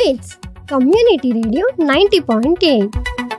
MITS Community Radio 90.8.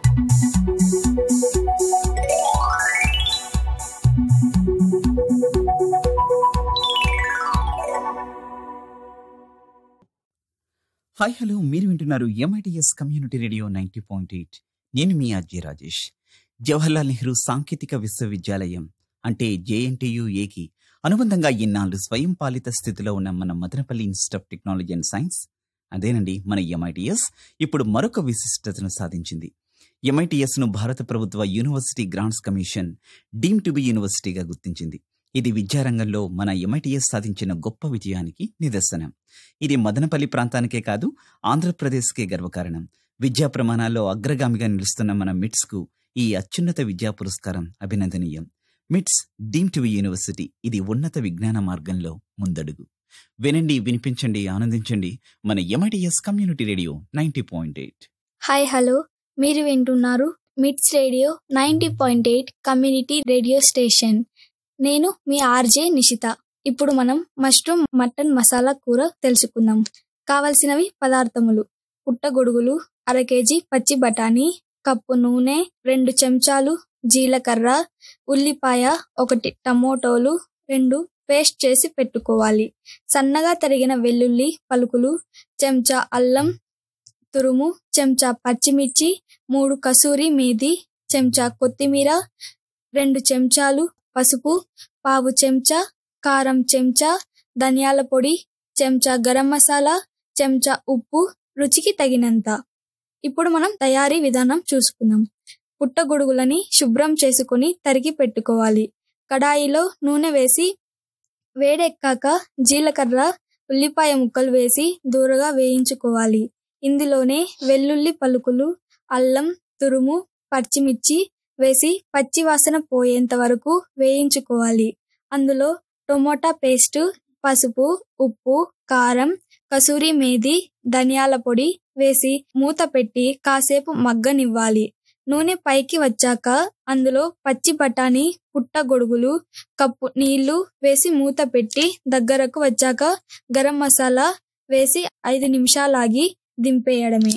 Hi hello మీరు వింటున్నారు MITS community radio ninety point eight నేను మీ అజయ్ రాజేష్ జవహర్లాల్ నెహ్రూ సాంకేతిక విశ్వవిద్యాలయం అంటే జేఎన్టీయుఏకి అనుబంధంగా ఇన్నాళ్ళు స్వయం పాలిత స్థితిలో ఉన్న మన Madanapalle institute of technology and science అదేనండి మన ఎంఐటిఎస్ ఇప్పుడు మరొక విశిష్టతను సాధించింది ఎంఐటిఎస్ ను భారత ప్రభుత్వ university grants commission deem to be యూనివర్సిటీగా గుర్తించింది ఇది విద్యారంగంలో మన ఎంఐటిఎస్ సాధించిన గొప్ప విజయానికి నిదర్శనం ఇది మదనపల్లి ప్రాంతానికే కాదు ఆంధ్రప్రదేశ్కే గర్వకారణం విద్యా ప్రమాణాల్లో అగ్రగామిగా నిలుస్తున్న మన మిట్స్ కు ఈ అత్యున్నత విద్యా పురస్కారం అభినందనీయం మిట్స్ డీమ్ టు యూనివర్సిటీ ఇది ఉన్నత విజ్ఞాన మార్గంలో ముందడుగు వినండి వినిపించండి ఆనందించండి మన MITS community radio ninety point eight hi hello మీరు వింటున్నారు MITS radio ninety point eight community radio station నేను మీ ఆర్జే నిషిత ఇప్పుడు మనం మష్రూమ్ మటన్ మసాలా కూర తెలుసుకుందాం కావలసినవి పదార్థములు పుట్టగొడుగులు అర కేజీ పచ్చి బఠానీ కప్పు నూనె రెండు చెంచాలు జీలకర్ర ఉల్లిపాయ ఒకటి టమోటోలు రెండు పేస్ట్ చేసి పెట్టుకోవాలి సన్నగా తరిగిన వెల్లుల్లి పలుకులు చెంచా అల్లం తురుము చెంచా పచ్చిమిర్చి మూడు కసూరి మేతి చెంచా కొత్తిమీర రెండు చెంచాలు పసుపు పావు చెంచా కారం చెంచా ధనియాల పొడి చెంచా గరం మసాలా చెంచా ఉప్పు రుచికి తగినంత ఇప్పుడు మనం తయారీ విధానం చూసుకుందాం పుట్టగొడుగులని శుభ్రం చేసుకొని తరిగి పెట్టుకోవాలి కడాయిలో నూనె వేసి వేడెక్కాక జీలకర్ర ఉల్లిపాయ ముక్కలు వేసి దూరగా వేయించుకోవాలి ఇందులోనే వెల్లుల్లి పలుకులు అల్లం తురుము పచ్చిమిర్చి వేసి పచ్చి వాసన పోయేంత వరకు వేయించుకోవాలి అందులో టొమాటా పేస్ట్ పసుపు ఉప్పు కారం కసూరి మేది ధనియాల పొడి వేసి మూత పెట్టి కాసేపు మగ్గనివ్వాలి నూనె పైకి వచ్చాక అందులో పచ్చి బఠానీ పుట్టగొడుగులు కప్పు నీళ్లు వేసి మూత పెట్టి దగ్గరకు వచ్చాక గరం మసాలా వేసి ఐదు నిమిషాలాగి దింపేయడమే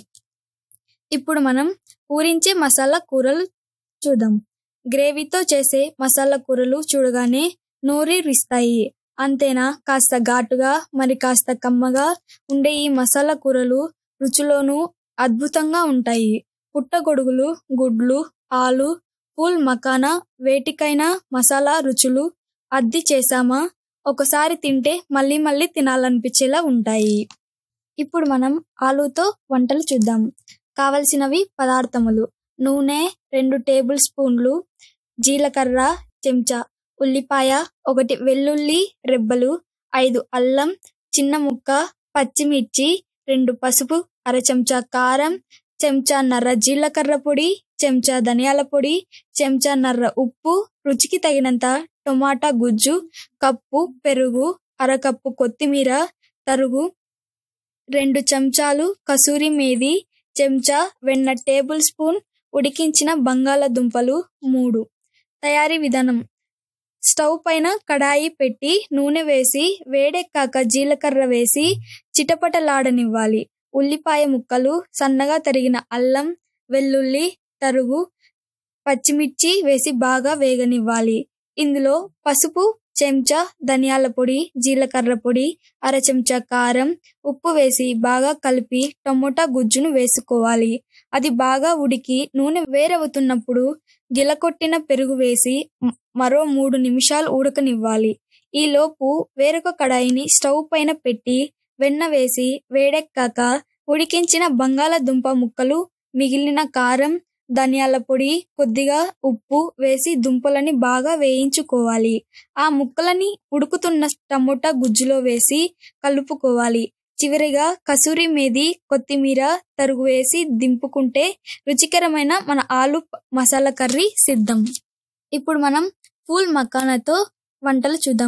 ఇప్పుడు మనం పూరించే మసాలా కూరలు చూద్దాం గ్రేవీతో చేసే మసాలా కూరలు చూడగానే నోరూరిస్తాయి అంతేనా కాస్త ఘాటుగా మరి కాస్త కమ్మగా ఉండే ఈ మసాలా కూరలు రుచిలోనూ అద్భుతంగా ఉంటాయి పుట్టగొడుగులు గుడ్లు ఆలు పూల్ మకానా వేటికైనా మసాలా రుచులు అద్ది చేసామా ఒకసారి తింటే మళ్ళీ మళ్ళీ తినాలనిపించేలా ఉంటాయి ఇప్పుడు మనం ఆలుతో వంటలు చూద్దాం కావలసినవి పదార్థములు నూనె రెండు టేబుల్ స్పూన్లు జీలకర్ర చెంచా ఉల్లిపాయ ఒకటి వెల్లుల్లి రెబ్బలు ఐదు అల్లం చిన్న ముక్క పచ్చిమిర్చి రెండు పసుపు అర చెంచా కారం చెంచా నర్ర జీలకర్ర పొడి చెంచా ధనియాల పొడి చెంచా నర్ర ఉప్పు రుచికి తగినంత టొమాటా గుజ్జు కప్పు పెరుగు అరకప్పు కొత్తిమీర తరుగు రెండు చెంచాలు కసూరి మేది చెంచా వెన్న టేబుల్ స్పూన్ ఉడికించిన బంగాళదుంపలు మూడు తయారీ విధానం స్టవ్ పైన కడాయి పెట్టి నూనె వేసి వేడెక్కాక జీలకర్ర వేసి చిటపటలాడనివ్వాలి ఉల్లిపాయ ముక్కలు సన్నగా తరిగిన అల్లం వెల్లుల్లి తరుగు పచ్చిమిర్చి వేసి బాగా వేగనివ్వాలి ఇందులో పసుపు చెంచా ధనియాల పొడి జీలకర్ర పొడి అర చెంచా కారం ఉప్పు వేసి బాగా కలిపి టమోటా గుజ్జును వేసుకోవాలి అది బాగా ఉడికి నూనె వేరవుతున్నప్పుడు గిలకొట్టిన పెరుగు వేసి మరో మూడు నిమిషాలు ఉడకనివ్వాలి ఈలోపు వేరొక కడాయిని స్టవ్ పైన పెట్టి వెన్న వేసి వేడెక్కాక ఉడికించిన బంగాళదుంప ముక్కలు మిగిలిన కారం ధనియాల పొడి కొద్దిగా ఉప్పు వేసి దుంపలని బాగా వేయించుకోవాలి ఆ ముక్కలని ఉడుకుతున్న టమోటా గుజ్జులో వేసి కలుపుకోవాలి చివరిగా కసూరి మేది కొత్తిమీర తరుగు వేసి దింపుకుంటే రుచికరమైన మన ఆలు మసాలా కర్రీ సిద్ధం ఇప్పుడు మనం ఫూల్ మకానాతో వంటలు చూద్దాం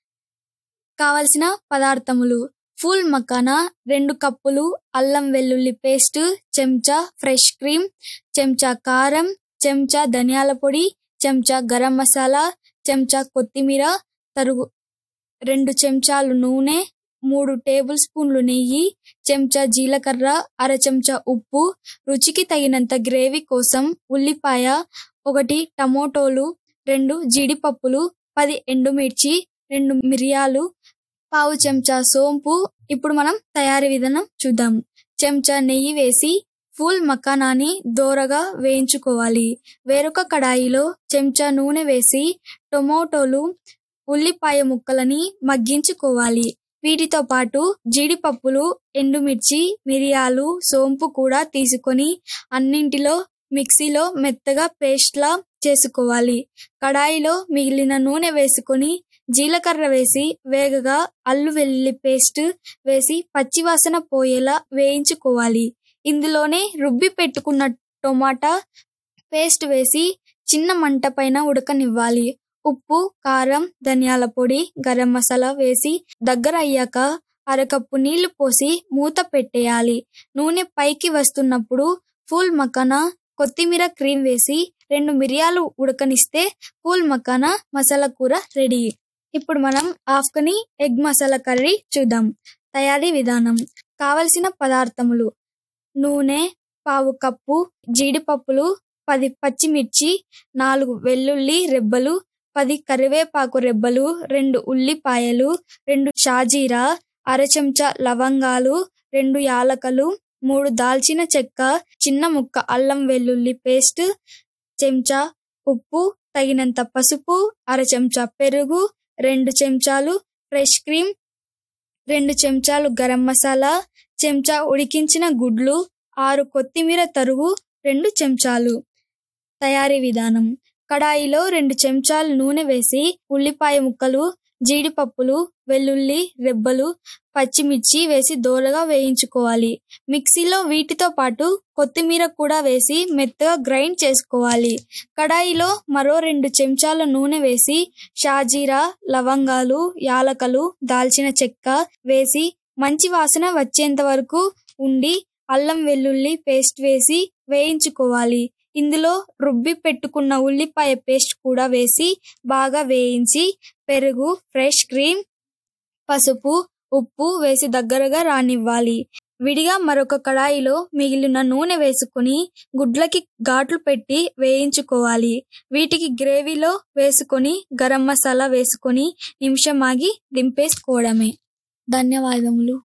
కావలసిన పదార్థములు ఫూల్ మకానా రెండు కప్పులు అల్లం వెల్లుల్లి పేస్ట్ చెంచా ఫ్రెష్ క్రీమ్ చెంచా కారం చెంచా ధనియాల పొడి చెంచా గరం మసాలా చెంచా కొత్తిమీర తరుగు రెండు చెంచాలు నూనె మూడు టేబుల్ స్పూన్లు నెయ్యి చెంచా జీలకర్ర అర చెంచా ఉప్పు రుచికి తగినంత గ్రేవీ కోసం ఉల్లిపాయ ఒకటి టమోటోలు రెండు జీడిపప్పులు పది ఎండుమిర్చి రెండు మిరియాలు పావు చెంచా సోంపు ఇప్పుడు మనం తయారీ విధానం చూద్దాం చెంచా నెయ్యి వేసి ఫుల్ మకానాని దోరగా వేయించుకోవాలి వేరొక కడాయిలో చెంచా నూనె వేసి టొమాటోలు ఉల్లిపాయ ముక్కలని మగ్గించుకోవాలి వీటితో పాటు జీడిపప్పులు ఎండుమిర్చి మిరియాలు సోంపు కూడా తీసుకొని అన్నింటిలో మిక్సీలో మెత్తగా పేస్ట్లా చేసుకోవాలి కడాయిలో మిగిలిన నూనె వేసుకొని జీలకర్ర వేసి వేగగా అల్లు వెల్లుల్లి పేస్ట్ వేసి పచ్చివాసన పోయేలా వేయించుకోవాలి ఇందులోనే రుబ్బి పెట్టుకున్న టొమాటా పేస్ట్ వేసి చిన్న మంట పైన ఉడకనివ్వాలి ఉప్పు కారం ధనియాల పొడి గరం మసాలా వేసి దగ్గర అయ్యాక అరకప్పు నీళ్లు పోసి మూత పెట్టేయాలి నూనె పైకి వస్తున్నప్పుడు ఫుల్ మకానా కొత్తిమీర క్రీమ్ వేసి రెండు మిరియాలు ఉడకనిస్తే ఫుల్ మకానా మసాలా కూర రెడీ ఇప్పుడు మనం ఆఫ్ఘనీ ఎగ్ మసాలా కర్రీ చూద్దాం తయారీ విధానం కావలసిన పదార్థములు నూనె పావు కప్పు జీడిపప్పులు పది పచ్చిమిర్చి నాలుగు వెల్లుల్లి రెబ్బలు పది కరివేపాకు రెబ్బలు రెండు ఉల్లిపాయలు రెండు షాజీరా అర చెంచా లవంగాలు రెండు యాలకలు మూడు దాల్చిన చెక్క చిన్న ముక్క అల్లం వెల్లుల్లి పేస్ట్ చెంచా ఉప్పు తగినంత పసుపు అర చెంచా పెరుగు రెండు చెంచాలు ఫ్రెష్ క్రీమ్ రెండు చెంచాలు గరం మసాలా చెంచా ఉడికించిన గుడ్లు ఆరు కొత్తిమీర తరుగు రెండు చెంచాలు తయారీ విధానం కడాయిలో రెండు చెంచాలు నూనె వేసి ఉల్లిపాయ ముక్కలు జీడిపప్పులు వెల్లుల్లి రెబ్బలు పచ్చిమిర్చి వేసి దోరగా వేయించుకోవాలి మిక్సీలో వీటితో పాటు కొత్తిమీర కూడా వేసి మెత్తగా గ్రైండ్ చేసుకోవాలి కడాయిలో మరో రెండు చెంచాల నూనె వేసి షాజీరా లవంగాలు యాలకలు దాల్చిన చెక్క వేసి మంచి వాసన వచ్చేంత వరకు ఉండి అల్లం వెల్లుల్లి పేస్ట్ వేసి వేయించుకోవాలి ఇందులో రుబ్బి పెట్టుకున్న ఉల్లిపాయ పేస్ట్ కూడా వేసి బాగా వేయించి పెరుగు ఫ్రెష్ క్రీమ్ పసుపు ఉప్పు వేసి దగ్గరగా రానివ్వాలి విడిగా మరొక కడాయిలో మిగిలిన నూనె వేసుకుని గుడ్లకి ఘాట్లు పెట్టి వేయించుకోవాలి వీటికి గ్రేవీలో వేసుకొని గరం మసాలా వేసుకొని నిమిషం ఆగి దింపేసుకోవడమే ధన్యవాదములు